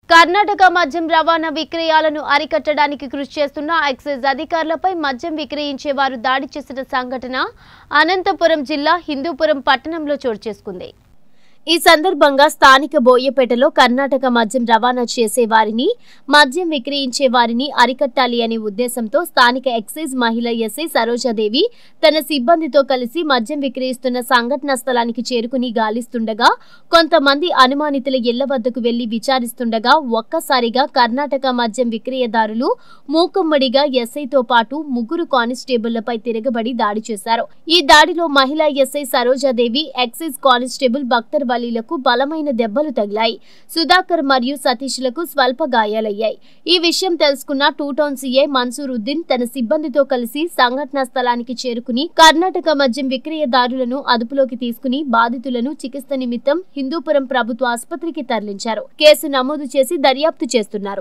కర్ణాటక మద్యం రవాణా విక్రయాలను అరికట్టడానికి కృషి చేస్తున్న ఎక్సైజ్ అధికారులపై మద్యం విక్రయించే వారు దాడి చేసిన సంఘటన అనంతపురం జిల్లా హిందూపురం పట్టణంలో చోటు చేసుకుంది ఈ సందర్భంగా స్థానిక బోయపేటలో కర్ణాటక మద్యం రవాణా చేసే వారిని మద్యం విక్రయించే వారిని అరికట్టాలి అనే ఉద్దేశంతో స్థానిక ఎక్సైజ్ మహిళ ఎస్ఐ సరోజాదేవి తన సిబ్బందితో కలిసి మద్యం విక్రయిస్తున్న సంఘటన స్థలానికి చేరుకుని గాలిస్తుండగా కొంతమంది అనుమానితుల ఇళ్ల వద్దకు వెళ్లి విచారిస్తుండగా ఒక్కసారిగా కర్ణాటక మద్యం విక్రయదారులు మూకుమ్మడిగా ఎస్ఐతో పాటు ముగ్గురు కానిస్టేబుళ్లపై తిరగబడి దాడి చేశారు ఈ దాడిలో మహిళా SI Sarojadevi excise constable Bhaktar వలీలకు బలమైన దెబ్బలు తగిలాయి సుధాకర్ మరియు సతీష్లకు స్వల్ప గాయాలయ్యాయి ఈ విషయం తెలుసుకున్న two town CI Mansoor Uddin తన సిబ్బందితో కలిసి సంఘటనా స్థలానికి చేరుకుని కర్ణాటక మద్యం విక్రయదారులను అదుపులోకి తీసుకుని బాధితులను చికిత్స నిమిత్తం హిందూపురం ప్రభుత్వ ఆసుపత్రికి తరలించారు కేసు నమోదు చేసి దర్యాప్తు చేస్తున్నారు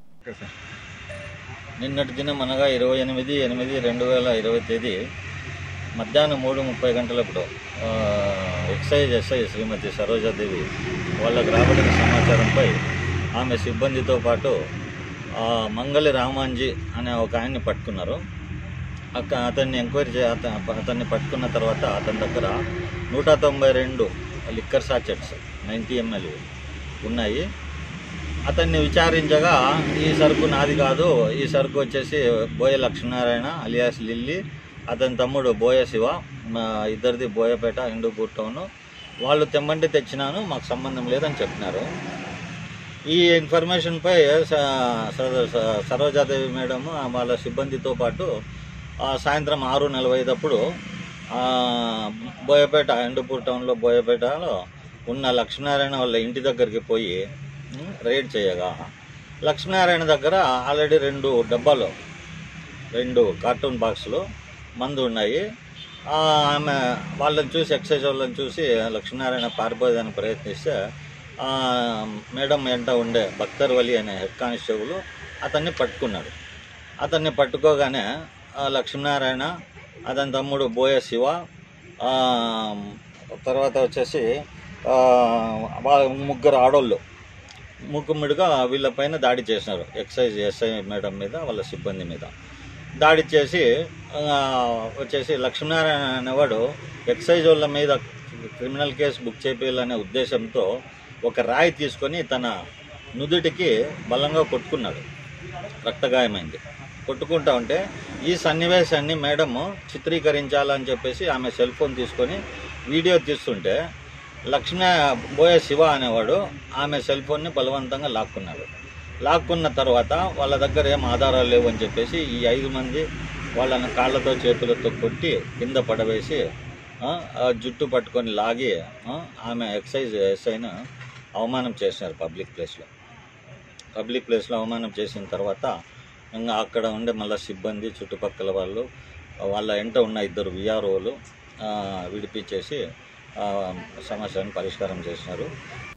నిన్నటి దినం అనగా ఇరవై ఎనిమిది ఎనిమిది రెండు వేల ఇరవై తేదీ మధ్యాహ్నం మూడు ముప్పై గంటలప్పుడు ఆ, ఎక్సైజ్ ఎస్ఐ శ్రీమతి సరోజాదేవి వాళ్ళకు రాబడిన సమాచారంపై ఆమె సిబ్బందితో పాటు ఆ, మంగళి రామాంజీ అనే ఒక ఆయన్ని పట్టుకున్నారు అక్క అతన్ని ఎంక్వైరీ చే అత- అతన్ని పట్టుకున్న తర్వాత అతని దగ్గర నూట తొంభై రెండు లిక్కర్ సాచెట్స్ నైంటీ ఎంఎల్ ఉన్నాయి అతన్ని విచారించగా ఈ సరుకు నాది కాదు ఈ సరుకు వచ్చేసి బోయ లక్ష్మీనారాయణ అలియాస్ లిల్లీ అతని తమ్ముడు బోయ శివ మా ఇద్దరిది బోయపేట హిందూపూర్ టౌన్ వాళ్ళు తెమ్మంటే తెచ్చినాను మాకు సంబంధం లేదని చెప్పినారు ఈ ఇన్ఫర్మేషన్పై స- స- స- సరోజాదేవి మేడం వాళ్ళ సిబ్బందితో పాటు ఆ, సాయంత్రం ఆరు నలభై ఐదప్పుడు ఆ, బోయపేట హిందూపూర్ టౌన్లో బోయపేటలో ఉన్న లక్ష్మీనారాయణ వాళ్ళ ఇంటి దగ్గరికి పోయి ఉమ్, రైడ్ చేయగా లక్ష్మీనారాయణ దగ్గర ఆల్రెడీ రెండు డబ్బాలు రెండు కార్టూన్ బాక్సులు మందు ఉన్నాయి ఆ, ఆమె వాళ్ళని చూసి ఎక్సైజ్ వాళ్ళని చూసి లక్ష్మీనారాయణ పారిపోయేదానికి ప్రయత్నిస్తే ఆ, మేడం వెంట ఉండే భక్తర్ వలి అనే హెడ్ కానిస్టేబుల్ అతన్ని పట్టుకున్నాడు అతన్ని పట్టుకోగానే ఆ, లక్ష్మీనారాయణ అతని తమ్ముడు బోయ శివ ఆ, తర్వాత వచ్చేసి ఆ, వా- ముగ్గురు ఆడోళ్ళు ముక్కుముడిగా వీళ్ళపైన దాడి చేసినారు ఎక్సైజ్ ఎస్ఐ మేడం మీద వాళ్ళ సిబ్బంది మీద దాడి చేసి ఆ, వచ్చేసి లక్ష్మీనారాయణ అనేవాడు ఎక్సైజ్ వాళ్ళ మీద క్రిమినల్ కేసు బుక్ చేయాలనే ఉద్దేశంతో ఒక రాయి తీసుకొని తన నుదుటికి బలంగా కొట్టుకున్నాడు రక్తగాయమైంది కొట్టుకుంటా ఉంటే ఈ సన్నివేశాన్ని మేడము చిత్రీకరించాలని చెప్పేసి ఆమె సెల్ ఫోన్ తీసుకొని వీడియో తీస్తుంటే లక్ష్మణ బోయ శివ అనేవాడు ఆమె సెల్ ఫోన్ని బలవంతంగా లాక్కున్నాడు లాక్కున్న తర్వాత వాళ్ళ దగ్గర ఏం ఆధారాలు లేవు అని చెప్పేసి ఈ ఐదు మంది వాళ్ళని కాళ్ళతో చేతులతో కొట్టి కింద పడవేసి ఆ, ఆ జుట్టు పట్టుకొని లాగి ఆ, ఆమె ఎక్సైజ్ ఎస్ఐను అవమానం చేసినారు పబ్లిక్ ప్లేస్లో పబ్లిక్ ప్లేస్లో అవమానం చేసిన తర్వాత ఇంకా అక్కడ ఉండే మళ్ళీ సిబ్బంది చుట్టుపక్కల వాళ్ళు వాళ్ళ వెంట ఉన్న ఇద్దరు విఆర్ఓలు విడిపించేసి ఆ, సమస్యను పరిష్కారం చేసినారు